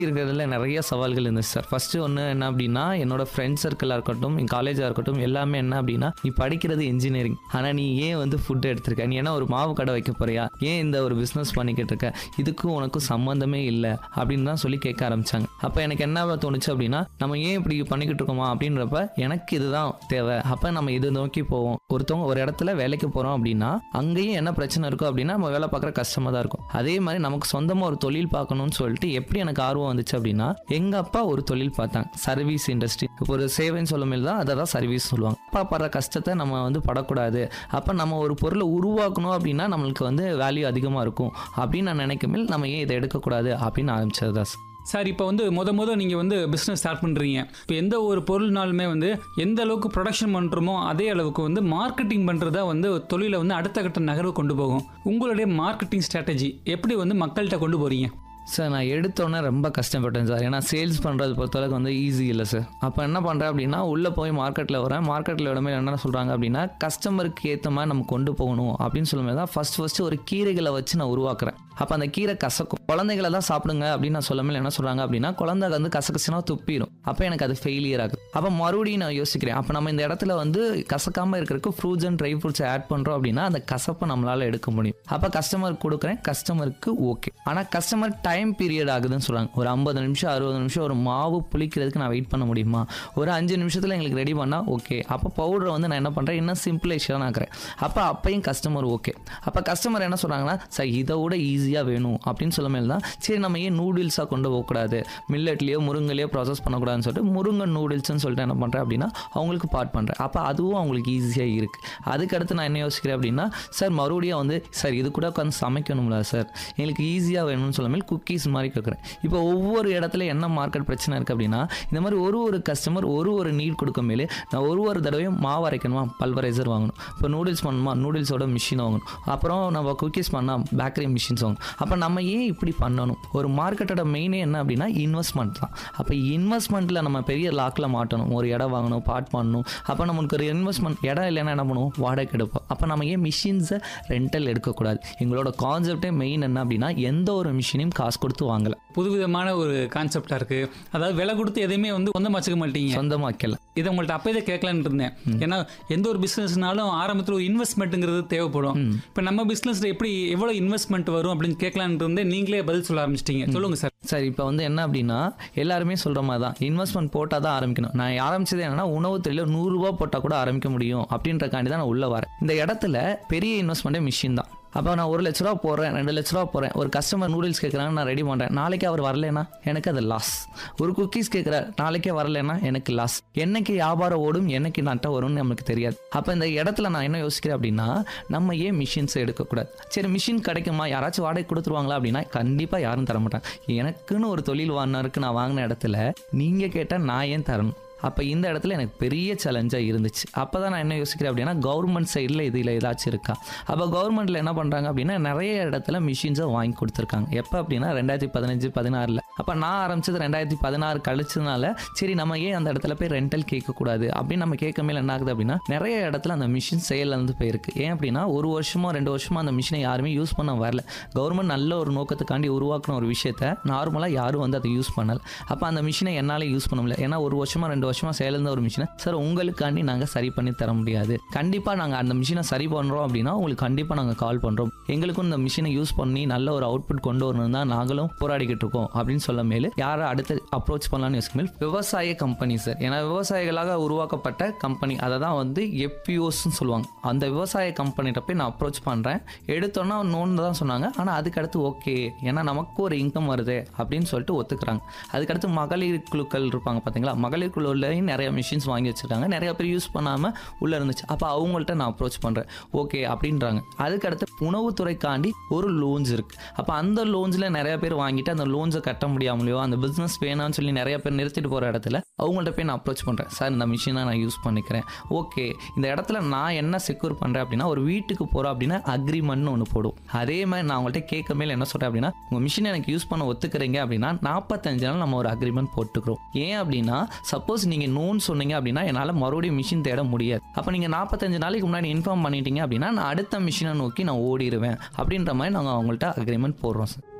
இருக்கிறதுல நிறைய சவால்கள் இருந்துச்சு சார் ஃபர்ஸ்ட் ஒன்று என்ன அப்படின்னா என்னோட ஃப்ரெண்ட் சர்க்கிளாக இருக்கட்டும் என் காலேஜாக இருக்கட்டும் எல்லாமே என்ன அப்படின்னா நீ படிக்கிறது இன்ஜினியரிங் ஆனால் நீ ஏன் வந்து ஃபுட் எடுத்திருக்க நீ என்ன ஒரு மாவு கடை வைக்க போறியா ஏன் இந்த ஒரு பிஸ்னஸ் பண்ணிக்கிட்டு இருக்க இதுக்கும் உனக்கும் சம்மந்தமே இல்லை அப்படின்னு தான் சொல்லி கேட்க ஆரம்பிச்சாங்க அப்போ எனக்கு என்ன தோணுச்சு அப்படின்னா நம்ம ஏன் இப்படி பண்ணிக்கிட்டு இருக்கோமா அப்படின்றப்ப எனக்கு இதுதான் தேவை அப்போ நம்ம இது நோக்கி போவோம் ஒருத்தவங்க ஒரு இடத்துல வேலைக்கு போகிறோம் அப்படின்னா அங்கேயும் என்ன பிரச்சனை இருக்கும் அப்படின்னா நம்ம வேலை பார்க்குற கஷ்டமாக தான் இருக்கும் அதே மாதிரி நமக்கு சொந்தமாக ஒரு தொழில் பார்க்கணும்னு சொல்லிட்டு எப்படி எனக்கு ஆர்வம் வந்துச்சு அப்படின்னா எங்க அப்பா ஒரு தொழில் பார்த்தாங்க சர்வீஸ் இண்டஸ்ட்ரி இப்போ ஒரு சேவைன்னு சொல்லும் போது தான் அதை தான் சர்வீஸ் சொல்லுவாங்க அப்பா படுற கஷ்டத்தை நம்ம வந்து படக்கூடாது அப்போ நம்ம ஒரு பொருளை உருவாக்கணும் அப்படின்னா நம்மளுக்கு வந்து வேல்யூ அதிகமாக இருக்கும் அப்படின்னு நான் நினைக்கமில் நம்ம ஏன் இதை எடுக்கக்கூடாது அப்படின்னு ஆரம்பிச்சது தான் சார். சார் இப்போ வந்து முத முத நீங்கள் வந்து பிஸ்னஸ் ஸ்டார்ட் பண்ணுறீங்க இப்போ எந்த ஒரு பொருள்னாலுமே வந்து எந்த அளவுக்கு ப்ரொடக்ஷன் பண்ணுறோமோ அதே அளவுக்கு வந்து மார்க்கெட்டிங் பண்ணுறதா வந்து ஒரு தொழிலை வந்து அடுத்த கட்ட நகர்வு கொண்டு போகும் உங்களுடைய மார்க்கெட்டிங் ஸ்ட்ராட்டஜி எப்படி வந்து மக்கள்கிட்ட கொண்டு போகிறீங்க சார் நான் எடுத்தோன்னே ரொம்ப கஷ்டப்பட்டேன் சார் ஏன்னா சேல்ஸ் பண்ணுறது பொறுத்தளவுக்கு வந்து ஈஸி இல்லை சார் அப்போ என்ன பண்ணுறேன் அப்படின்னா உள்ளே போய் மார்க்கெட்டில் வரேன் மார்க்கெட்டில் விடமே என்ன சொல்கிறாங்க அப்படின்னா கஸ்டமருக்கு ஏற்ற மாதிரி நம்ம கொண்டு போகணும் அப்படின்னு சொல்லும்போது தான் ஃபஸ்ட் ஃபஸ்ட்டு ஒரு கீரைகளை வச்சு நான் உருவாக்குறேன் அப்போ அந்த கீரை கசக்கும் குழந்தைகளை தான் சாப்பிடுங்க அப்படின்னு நான் சொல்லாமல் என்ன சொல்கிறாங்க அப்படின்னா குழந்தை வந்து கசகச்சுனா துப்பிடும் அப்போ எனக்கு அது ஃபெயிலியர் ஆகுது அப்போ மறுபடியும் நான் யோசிக்கிறேன் அப்போ நம்ம இந்த இடத்துல வந்து கசக்காமல் இருக்கிறதுக்கு fruits and dry fruits add பண்ணுறோம் அப்படின்னா அந்த கசப்பை நம்மளால் எடுக்க முடியும் அப்போ கஸ்டமருக்கு கொடுக்குறேன் கஸ்டமருக்கு ஓகே ஆனால் கஸ்டமர் டைம் பீரியட் ஆகுதுன்னு சொல்கிறாங்க ஒரு ஐம்பது நிமிஷம் அறுபது நிமிஷம் ஒரு மாவு புளிக்கிறதுக்கு நான் வெயிட் பண்ண முடியுமா ஒரு அஞ்சு நிமிஷத்தில் எங்களுக்கு ரெடி பண்ணால் ஓகே அப்போ பவுடரை வந்து நான் என்ன பண்ணுறேன் இன்னும் சிம்பிளேஷன் ஆக்குறேன் அப்போ அப்பையும் கஸ்டமர் ஓகே அப்போ கஸ்டமர் என்ன சொல்கிறாங்கன்னா சார் இதை விட ஈஸியாக வேணும் அப்படின்னு சொல்ல மேல் தான் சரி நம்ம ஏன் நூடுல்ஸாக கொண்டு போகக்கூடாது மில்லட்லேயோ முருங்கலையோ ப்ராசஸ் பண்ணக்கூடாதுன்னு சொல்லிட்டு முருங்கை நூடுல்ஸ்னு சொல்லிட்டு என்ன பண்ணுறேன் அப்படின்னா அவங்களுக்கு பார்ட் பண்ணுறேன் அப்போ அதுவும் அவங்களுக்கு ஈஸியாக இருக்குது அதுக்கடுத்து நான் என்ன யோசிக்கிறேன் அப்படின்னா சார் மறுபடியும் வந்து சார் இது கூட உட்காந்து சமைக்கணும்ல சார் எங்களுக்கு ஈஸியாக வேணும்னு சொல்லாமல் குக்கீஸ் மாதிரி கேட்குறேன் இப்போ ஒவ்வொரு இடத்துல என்ன மார்க்கெட் பிரச்சனை இருக்குது அப்படின்னா இந்த மாதிரி ஒரு ஒரு கஸ்டமர் ஒரு ஒரு நீட் கொடுக்க மேலே நான் ஒரு ஒரு தடவையும் மாவு அரைக்கணுமா பல்வரைசர் வாங்கணும் இப்போ நூடுல்ஸ் பண்ணணுமா நூடுல்ஸோட மிஷின் வாங்கணும் அப்புறம் நம்ம குக்கீஸ் பண்ணால் பேக்கரி மிஷின்ஸ் வாங்கணும் அப்போ நம்ம ஏன் இப்படி பண்ணணும் ஒரு மார்க்கெட்டோட மெயினே என்ன அப்படின்னா இன்வெஸ்ட்மெண்ட் தான் அப்போ இன்வெஸ்ட்மெண்ட்டில் நம்ம பெரிய லாக்கில் மாட்டணும் ஒரு இடம் வாங்கணும் பார்ட் பண்ணணும் அப்போ நமக்கு ஒரு இன்வெஸ்ட்மெண்ட் இடம் இல்லைன்னா என்ன பண்ணுவோம் வாடகை எடுப்போம் அப்போ நம்ம ஏன் மிஷின்ஸை ரெண்டல் எடுக்கக்கூடாது எங்களோட கான்செப்டே மெயின் என்ன அப்படின்னா எந்த ஒரு மிஷினையும் காசு கொடுத்து வாங்கலை புதுவிதமான ஒரு கான்செப்டாக இருக்குது அதாவது விலை கொடுத்து எதையுமே வந்து சொந்தமாக வச்சுக்க மாட்டீங்க சொந்தமாக வைக்கல இதை உங்கள்ட்ட அப்போ இதை கேட்கலான்னு இருந்தேன் ஏன்னா எந்த ஒரு பிஸ்னஸ்னாலும் ஆரம்பத்தில் ஒரு இன்வெஸ்ட்மெண்ட்டுங்கிறது தேவைப்படும் இப்போ நம்ம பிஸ்னஸில் எப்படி எவ்வளோ இன்வெஸ்ட்மெண்ட் வரும் அப்படின்னு கேட்கலான்னு இருந்தேன் நீங்களே பதில் சொல்ல ஆரம்பிச்சிட்டீங்க சொல்லுங்க சார் சார் இப்போ வந்து என்ன அப்படின்னா எல்லாருமே சொல்கிற மாதிரி தான் இன்வெஸ்ட்மெண்ட் போட்டால் தான் ஆரம்பிக்கணும் நான் ஆரம்பிச்சது என்னன்னா உணவு தொழில நூறுரூவா போட்டால் கூட ஆரம்பிக்க முடியும் அப்படின்றக்காண்டி தான் நான் உள்ளே வரேன் இந்த இடத்துல பெரிய இன்வெஸ்ட்மெண்ட்டே மிஷின் தான் அப்போ நான் ஒரு லட்ச ரூபா போடுறேன் ரெண்டு லட்ச ரூபா போடுறேன் ஒரு கஸ்டமர் நூடுல்ஸ் கேட்குறாங்க நான் ரெடி பண்ணுறேன் நாளைக்கு அவர் வரலைன்னா எனக்கு அது லாஸ் ஒரு குக்கீஸ் கேட்குறாரு நாளைக்கே வரலைன்னா எனக்கு லாஸ் என்னைக்கு வியாபாரம் ஓடும் என்னைக்கு நட்டை வரும்னு நமக்கு தெரியாது அப்போ இந்த இடத்துல நான் என்ன யோசிக்கிறேன் அப்படின்னா நம்ம ஏன் மிஷின்ஸ் எடுக்கக்கூடாது சரி மிஷின் கிடைக்குமா யாராச்சும் வாடகை கொடுத்துருவாங்களா அப்படின்னா கண்டிப்பாக யாரும் தர மாட்டாங்க எனக்குன்னு ஒரு தொழில் வாங்கினருக்கு நான் வாங்கின இடத்துல நீங்கள் கேட்டால் நான் ஏன் தரணும் அப்போ இந்த இடத்துல எனக்கு பெரிய சேலஞ்சாக இருந்துச்சு அப்போ தான் நான் என்ன யோசிக்கிறேன் அப்படின்னா கவர்மெண்ட் சைடில் இதில் ஏதாச்சும் இருக்கா அப்போ கவர்மெண்ட்டில் என்ன பண்ணுறாங்க அப்படின்னா நிறைய இடத்துல மிஷின்ஸை வாங்கி கொடுத்துருக்காங்க எப்போ அப்படின்னா ரெண்டாயிரத்தி பதினஞ்சு பதினாறில் அப்போ நான் ஆரம்பிச்சது ரெண்டாயிரத்தி பதினாறு கழிச்சதுனால சரி நம்ம ஏன் அந்த இடத்துல போய் ரெண்டல் கேட்கக்கூடாது அப்படின்னு நம்ம கேட்க மேல என்ன ஆகுது அப்படின்னா நிறைய இடத்துல அந்த மிஷின் செயலில் இருந்து போயிருக்கு ஏன் அப்படின்னா ஒரு வருஷமோ ரெண்டு வருஷமோ அந்த மிஷினை யாருமே யூஸ் பண்ண வரல கவர்மெண்ட் நல்ல ஒரு நோக்கத்துக்காண்டி உருவாக்கின ஒரு விஷயத்த நார்மலாக யாரும் வந்து அதை யூஸ் பண்ணல அப்போ அந்த மிஷினை என்னால் யூஸ் பண்ண முடியல ஏன்னா ஒரு வருஷமா ரெண்டு வருஷமா சேர்ந்த ஒரு மிஷினை சார் உங்களுக்காண்டி நாங்கள் சரி பண்ணி தர முடியாது கண்டிப்பாக நாங்கள் அந்த மிஷினை சரி பண்ணுறோம் அப்படின்னா உங்களுக்கு கண்டிப்பாக நாங்கள் கால் பண்ணுறோம் எங்களுக்கும் இந்த மிஷினை யூஸ் பண்ணி நல்ல ஒரு அவுட்புட் கொண்டு வரணும் தான் நாங்களும் போராடிக்கிட்டு இருக்கோம் அப்படின்னு சொல்ல மேலே யாரை அடுத்து அப்ரோச் பண்ணலாம்னு யோசிக்கும் மேல் விவசாய கம்பெனி சார் ஏன்னா விவசாயிகளாக உருவாக்கப்பட்ட கம்பெனி அதை தான் வந்து எஃபிஓஸ்ன்னு சொல்லுவாங்க அந்த விவசாய கம்பெனிகிட்ட போய் நான் அப்ரோச் பண்ணுறேன் எடுத்தோன்னா நோன்னு தான் சொன்னாங்க ஆனால் அதுக்கடுத்து ஓகே ஏன்னா நமக்கு ஒரு இன்கம் வருது அப்படின்னு சொல்லிட்டு ஒத்துக்கிறாங்க அதுக்கடுத்து மகளிர் குழுக்கள் இருப்பாங்க பார்த்தீங்களா மகளிர் குழுலையும் நிறைய மிஷின்ஸ் வாங்கி வச்சுருக்காங்க நிறைய பேர் யூஸ் பண்ணாமல் உள்ளே இருந்துச்சு அப்போ அவங்கள்ட்ட நான் அப்ரோச் பண்ணுறேன் ஓகே அப்படின்றாங்க அதுக்கடுத்து உணவுத்துறைக்காண்டி ஒரு லோன்ஸ் இருக்குது அப்போ அந்த லோன்ஸில் நிறைய பேர் வாங்கிட்டு அந்த லோன்ஸை கட்ட முடியாமலையோ அந்த பிஸ்னஸ் வேணாம்னு சொல்லி நிறைய பேர் நிறுத்திட்டு போகிற இடத்துல அவங்கள்ட்ட போய் நான் அப்ரோச் பண்ணுறேன் சார் இந்த மிஷினை நான் யூஸ் பண்ணிக்கிறேன் ஓகே இந்த இடத்துல நான் என்ன செக்யூர் பண்ணுறேன் அப்படின்னா ஒரு வீட்டுக்கு போகிறோம் அப்படின்னா அக்ரிமெண்ட்னு ஒன்று போடும் அதே மாதிரி நான் அவங்கள்ட்ட கேட்க மேல என்ன சொல்கிறேன் அப்படின்னா உங்கள் மிஷினை எனக்கு யூஸ் பண்ண ஒத்துக்கிறீங்க அப்படின்னா நாற்பத்தஞ்சு நாள் நம்ம ஒரு அக்ரிமெண்ட் போட்டுக்கிறோம் ஏன் அப்படின்னா சப்போஸ் நீங்கள் நோன் சொன்னீங்க அப்படின்னா என்னால் மறுபடியும் மிஷின் தேட முடியாது அப்போ நீங்கள் நாற்பத்தஞ்சு நாளைக்கு முன்னாடி இன்ஃபார்ம் பண்ணிட்டீங்க அப்படின்னா நான் அடுத்த மிஷினை நோக்கி நான் ஓடிடுவேன் அப்படின்ற மாதிரி நாங்கள் அவங்கள்ட்ட அக்ரிமெண்ட் போடுறோம் சார்